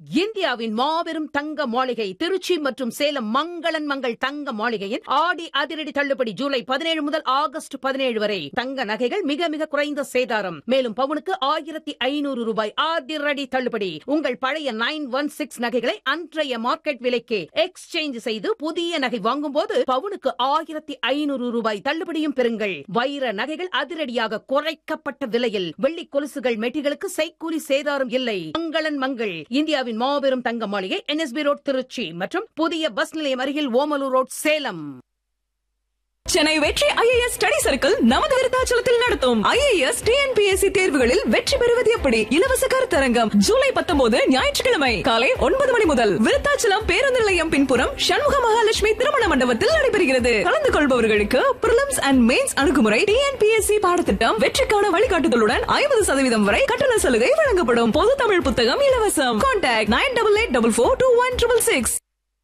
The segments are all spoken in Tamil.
இந்தியாவின் மாபெரும் தங்க மாளிகை திருச்சி மற்றும் சேலம் மங்களன் மங்கள் தங்க மாளிகையின் ஆடி அதிரடி தள்ளுபடி ஜூலை பதினேழு முதல் ஆகஸ்ட் பதினேழு வரை தங்க நகைகள் மிக மிக குறைந்த சேதாரம் மேலும் பவுனுக்கு ஆயிரத்தி ஐநூறு ரூபாய் அதிரடி தள்ளுபடி உங்கள் பழைய நைன் ஒன் சிக்ஸ் நகைகளை அன்றைய மார்க்கெட் விலைக்கு எக்ஸ்சேஞ்ச் செய்து புதிய நகை வாங்கும்போது பவுனுக்கு ஆயிரத்தி ஐநூறு ரூபாய் தள்ளுபடியும் பெறுங்கள் வைர நகைகள் அதிரடியாக குறைக்கப்பட்ட விலையில் வெள்ளி கொலுசுகள் மெட்டிகளுக்கு செய்கூலி சேதாரம் இல்லை மங்களன் மங்கள் இந்தியாவின் மாபெரும் தங்க மாளிகை என்எஸ்பி ரோட் திருச்சி மற்றும் புதிய பஸ் நிலையம் அருகில் ஓமலூர் ரோட் சேலம் சென்னை வெற்றி ஐஏஎஸ் ஸ்டடி சர்க்கிள் நமது விருத்தாச்சலத்தில் நடத்தும் ஐஏஎஸ் டிஎன்பிஎஸ்சி தேர்வுகளில் வெற்றி பெறுவது எப்படி இலவச கருத்தரங்கம் ஜூலை பத்தொன்பது ஞாயிற்றுக்கிழமை காலை ஒன்பது மணி முதல் விருத்தாச்சலம் பேருந்து நிலையம் பின்புறம் சண்முக மகாலட்சுமி திருமண மண்டபத்தில் நடைபெறுகிறது கலந்து கொள்பவர்களுக்கு பிரிலிம்ஸ் அண்ட் மெயின்ஸ் அணுகுமுறை டிஎன்பிஎஸ்சி பாடத்திட்டம் வெற்றிக்கான வழிகாட்டுதலுடன் ஐம்பது சதவீதம் வரை கட்டண சலுகை வழங்கப்படும் பொது தமிழ் புத்தகம் இலவசம் contact nine double eight double four two one triple six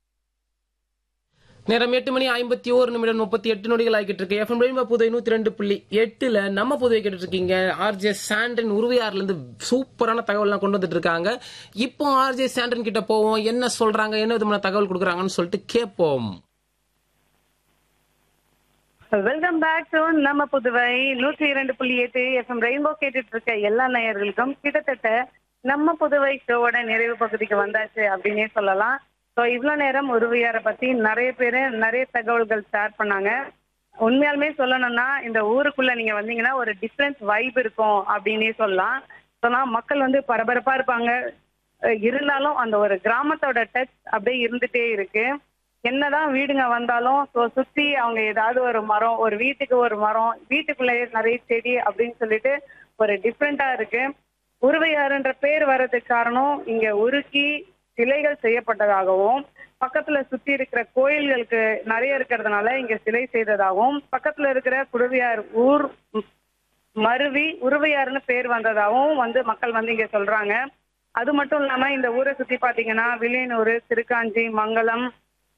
நேரம் எட்டு மணி ஐம்பத்தி ஓரு நிமிடம் முப்பத்தி எட்டு நொடிகள் ஆகிட்டு இருக்கு எஃப்எம் ரெயின்போ புதை நூத்தி ரெண்டு புள்ளி எட்டுல நம்ம புதுவை கேட்டுட்டு இருக்கீங்க ஆர்ஜே சாண்டன் உருவையார்ல இருந்து சூப்பரான தகவல்லாம் கொண்டு வந்துட்டு இருக்காங்க இப்போ ஆர்ஜே சாண்டன் கிட்ட போவோம் என்ன சொல்றாங்க என்ன விதமான தகவல் கொடுக்குறாங்கன்னு சொல்லிட்டு கேட்போம் வெல்கம் பேக் டு நம்ம புதுவை நூற்றி இரண்டு புள்ளி எட்டு எஃப்எம் ரெயின்போ கேட்டுட்டு இருக்க எல்லா நேயர்களுக்கும் கிட்டத்தட்ட நம்ம புதுவை ஷோவோட நிறைவு பகுதிக்கு வந்தாச்சு அப்படின்னே சொல்லலாம் ஸோ இவ்வளோ நேரம் உருவியாரை பத்தி நிறைய பேர் நிறைய தகவல்கள் ஷேர் பண்ணாங்க உண்மையாலுமே சொல்லணும்னா இந்த ஊருக்குள்ள நீங்க வந்தீங்கன்னா ஒரு டிஃப்ரெண்ட் வைப் இருக்கும் அப்படின்னே சொல்லலாம் சொன்னா மக்கள் வந்து பரபரப்பா இருப்பாங்க அஹ் இருந்தாலும் அந்த ஒரு கிராமத்தோட டச் அப்படியே இருந்துட்டே இருக்கு என்னதான் வீடுங்க வந்தாலும் ஸோ சுத்தி அவங்க ஏதாவது ஒரு மரம் ஒரு வீட்டுக்கு ஒரு மரம் வீட்டுக்குள்ளேயே நிறைய செடி அப்படின்னு சொல்லிட்டு ஒரு டிஃப்ரெண்டா இருக்கு உருவையாறுன்ற பேர் வர்றதுக்கு காரணம் இங்க உருக்கி சிலைகள் செய்யப்பட்டதாகவும் பக்கத்துல சுத்தி இருக்கிற கோயில்களுக்கு நிறைய இருக்கிறதுனால இங்க சிலை செய்ததாகவும் பக்கத்துல இருக்கிற குடுவையார் ஊர் ம், மருவி உருவையாறுன்னு பேர் வந்ததாகவும் வந்து மக்கள் வந்து இங்க சொல்றாங்க அது மட்டும் இல்லாம இந்த ஊரை சுத்தி பாத்தீங்கன்னா வில்லியனூர் திருக்காஞ்சி மங்கலம்